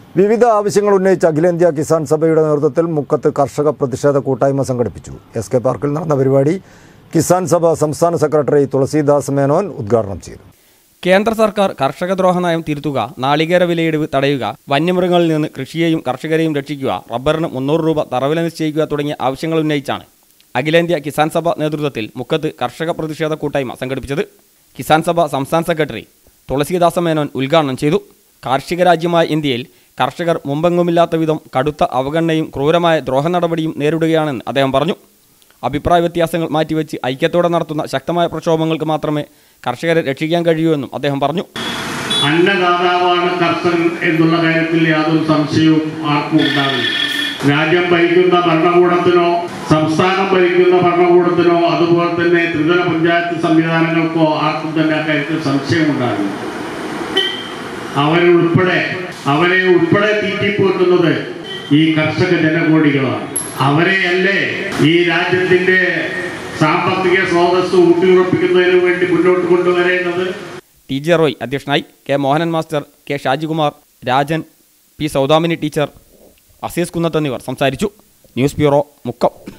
വിവിധ ആവശ്യങ്ങൾ ഉന്നയിച്ച് അഖിലേന്ത്യാ കിസാൻ സഭയുടെ നേതൃത്വത്തിൽ മുക്കത്ത് കർഷക പ്രതിഷേധ കൂട്ടായ്മ സംഘടിപ്പിച്ചു എസ് കെ പാർക്കിൽ നടന്ന പരിപാടി കിസാൻ സഭ സംസ്ഥാന സെക്രട്ടറി തുളസീദാസ് മേനോൻ ഉദ്ഘാടനം ചെയ്തു കേന്ദ്ര സർക്കാർ കർഷക ദ്രോഹ നയം തിരുത്തുക നാളികേര വിലയിടിവ് തടയുക വന്യമൃഗങ്ങളിൽ നിന്ന് കൃഷിയെയും കർഷകരെയും രക്ഷിക്കുക റബ്ബറിന് മുന്നൂറ് രൂപ തറവില നിശ്ചയിക്കുക തുടങ്ങിയ ആവശ്യങ്ങൾ ഉന്നയിച്ചാണ് അഖിലേന്ത്യാ കിസാൻ സഭ നേതൃത്വത്തിൽ മുക്കത്ത് കർഷക പ്രതിഷേധ കൂട്ടായ്മ സംഘടിപ്പിച്ചത് കിസാൻ സഭ സംസ്ഥാന സെക്രട്ടറി തുളസീദാസ മേനോൻ ഉദ്ഘാടനം ചെയ്തു കാർഷിക രാജ്യമായ ഇന്ത്യയിൽ കർഷകർ മുമ്പെങ്ങുമില്ലാത്ത വിധം കടുത്ത അവഗണനയും ക്രൂരമായ ദ്രോഹ നടപടിയും നേരിടുകയാണെന്ന് അദ്ദേഹം പറഞ്ഞു അഭിപ്രായ വ്യത്യാസങ്ങൾ മാറ്റിവെച്ച് ഐക്യത്തോടെ നടത്തുന്ന ശക്തമായ പ്രക്ഷോഭങ്ങൾക്ക് മാത്രമേ കർഷകരെ രക്ഷിക്കാൻ കഴിയൂ എന്നും അദ്ദേഹം പറഞ്ഞു അന്നദാതാവാണ് കർഷകൻ എന്നുള്ള കാര്യത്തിൽ യാതൊരു സംശയവും ആർക്കും ഉണ്ടാവില്ല രാജ്യം ഭരിക്കുന്ന ഭരണകൂടത്തിനോ സംസ്ഥാനം ഭരിക്കുന്ന ഭരണകൂടത്തിനോ അതുപോലെ തന്നെ ത്രിതല പഞ്ചായത്ത് സംവിധാനങ്ങൾക്കോ ആർക്കും തന്നെ അക്കാര്യത്തിൽ സംശയമുണ്ടാവില്ല അവരെ ഉൾപ്പെടെ അവരെ ഉൾപ്പെടെ തീറ്റിപ്പോറ്റുന്നത് ഈ കർഷക ജനകോടികളാണ് അവരെയല്ലേ ഈ രാജ്യത്തിന്റെ സാമ്പത്തിക സ്രോതസ് ഊട്ടിയുറപ്പിക്കുന്നതിന് വേണ്ടി മുന്നോട്ട് കൊണ്ടുവരേണ്ടത് ടി ജെ റോയ് അധ്യക്ഷനായി K Mohanan master K Shajikumar Rajan P Saudamini teacher Aziz Kunnath എന്നിവർ സംസാരിച്ചു ന്യൂസ് ബ്യൂറോ മുക്കം